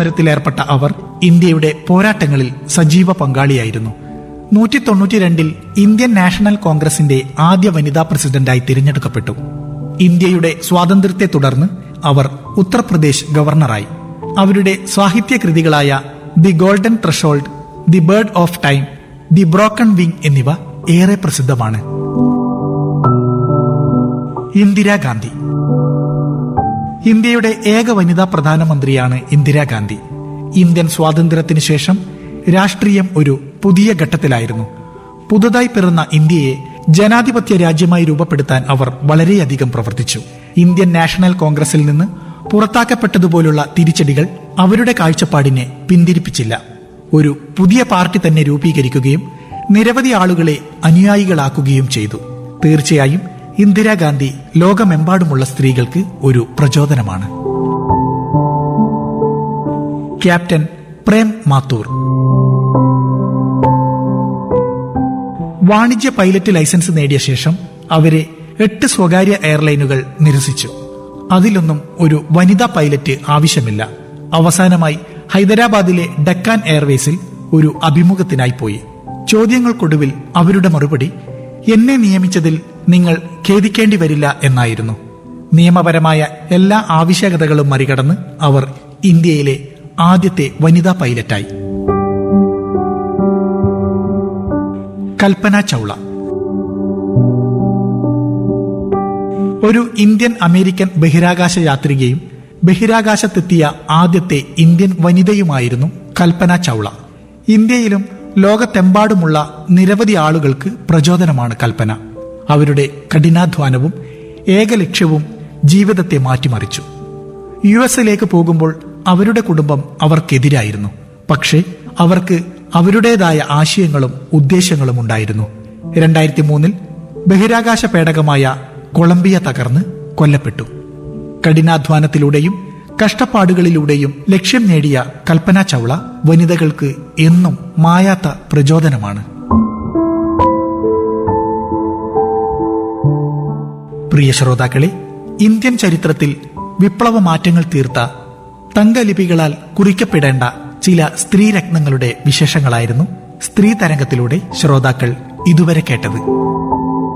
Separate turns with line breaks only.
സമരത്തിലേർപ്പെട്ട അവർ ഇന്ത്യയുടെ പോരാട്ടങ്ങളിൽ സജീവ പങ്കാളിയായിരുന്നു നൂറ്റി തൊണ്ണൂറ്റിരണ്ടിൽ ഇന്ത്യൻ നാഷണൽ കോൺഗ്രസിന്റെ ആദ്യ വനിതാ പ്രസിഡന്റായി തിരഞ്ഞെടുക്കപ്പെട്ടു ഇന്ത്യയുടെ സ്വാതന്ത്ര്യത്തെ തുടർന്ന് അവർ ഉത്തർപ്രദേശ് ഗവർണറായി അവരുടെ സാഹിത്യകൃതികളായ the golden threshold the bird of time the broken wing എന്നിവ ഏറെ പ്രസിദ്ധമാണ് ഇന്ദിരാഗാന്ധി ഇന്ത്യയുടെ ഏക വനിതാ പ്രധാനമന്ത്രിയാണ് ഇന്ദിരാഗാന്ധി ഇന്ത്യൻ സ്വാതന്ത്ര്യത്തിന് ശേഷം രാഷ്ട്രീയം ഒരു പുതിയ ഘട്ടത്തിലായിരുന്നു പുതുതായി പിറന്ന ഇന്ത്യയെ ജനാധിപത്യ രാജ്യമായി രൂപപ്പെടുത്താൻ അവർ വളരെയധികം പ്രവർത്തിച്ചു ഇന്ത്യൻ നാഷണൽ കോൺഗ്രസിൽ നിന്ന് പുറത്താക്കപ്പെട്ടതുപോലുള്ള തിരിച്ചടികൾ അവരുടെ കാഴ്ചപ്പാടിനെ പിന്തിരിപ്പിച്ചില്ല ഒരു പുതിയ പാർട്ടി തന്നെ രൂപീകരിക്കുകയും നിരവധി ആളുകളെ അനുയായികളാക്കുകയും ചെയ്തു തീർച്ചയായും ഇന്ദിരാഗാന്ധി ലോകമെമ്പാടുമുള്ള സ്ത്രീകൾക്ക് ഒരു പ്രചോദനമാണ് ക്യാപ്റ്റൻ പ്രേം മാത്തൂർ വാണിജ്യ പൈലറ്റ് ലൈസൻസ് നേടിയ ശേഷം അവരെ എട്ട് സ്വകാര്യ എയർലൈനുകൾ നിരസിച്ചു അതിലൊന്നും ഒരു വനിതാ പൈലറ്റ് ആവശ്യമില്ല അവസാനമായി ഹൈദരാബാദിലെ ഡക്കാൻ എയർവേസിൽ ഒരു അഭിമുഖത്തിനായി പോയി ചോദ്യങ്ങൾക്കൊടുവിൽ അവരുടെ മറുപടി എന്നെ നിയമിച്ചതിൽ നിങ്ങൾ ഖേദിക്കേണ്ടി വരില്ല എന്നായിരുന്നു നിയമപരമായ എല്ലാ ആവശ്യകതകളും മറികടന്ന് അവർ ഇന്ത്യയിലെ ആദ്യത്തെ വനിതാ പൈലറ്റായി കൽപ്പന ചൗള ഒരു ഇന്ത്യൻ അമേരിക്കൻ ബഹിരാകാശ യാത്രികയും ബഹിരാകാശത്തെത്തിയ ആദ്യത്തെ ഇന്ത്യൻ വനിതയുമായിരുന്നു കൽപ്പന ചൗള ഇന്ത്യയിലും ലോകത്തെമ്പാടുമുള്ള നിരവധി ആളുകൾക്ക് പ്രചോദനമാണ് കൽപ്പന അവരുടെ കഠിനാധ്വാനവും ഏകലക്ഷ്യവും ജീവിതത്തെ മാറ്റിമറിച്ചു യു എസിലേക്ക് പോകുമ്പോൾ അവരുടെ കുടുംബം അവർക്കെതിരായിരുന്നു പക്ഷേ അവർക്ക് അവരുടേതായ ആശയങ്ങളും ഉദ്ദേശങ്ങളും ഉണ്ടായിരുന്നു രണ്ടായിരത്തി മൂന്നിൽ ബഹിരാകാശ പേടകമായ കൊളംബിയ തകർന്ന് കൊല്ലപ്പെട്ടു കഠിനാധ്വാനത്തിലൂടെയും കഷ്ടപ്പാടുകളിലൂടെയും ലക്ഷ്യം നേടിയ കൽപ്പന ചൗള വനിതകൾക്ക് എന്നും മായാത്ത പ്രചോദനമാണ് പ്രിയ ശ്രോതാക്കളെ ഇന്ത്യൻ ചരിത്രത്തിൽ വിപ്ലവ മാറ്റങ്ങൾ തീർത്ത തങ്കലിപികളാൽ കുറിക്കപ്പെടേണ്ട ചില സ്ത്രീരത്നങ്ങളുടെ വിശേഷങ്ങളായിരുന്നു സ്ത്രീ തരംഗത്തിലൂടെ ശ്രോതാക്കൾ ഇതുവരെ കേട്ടത്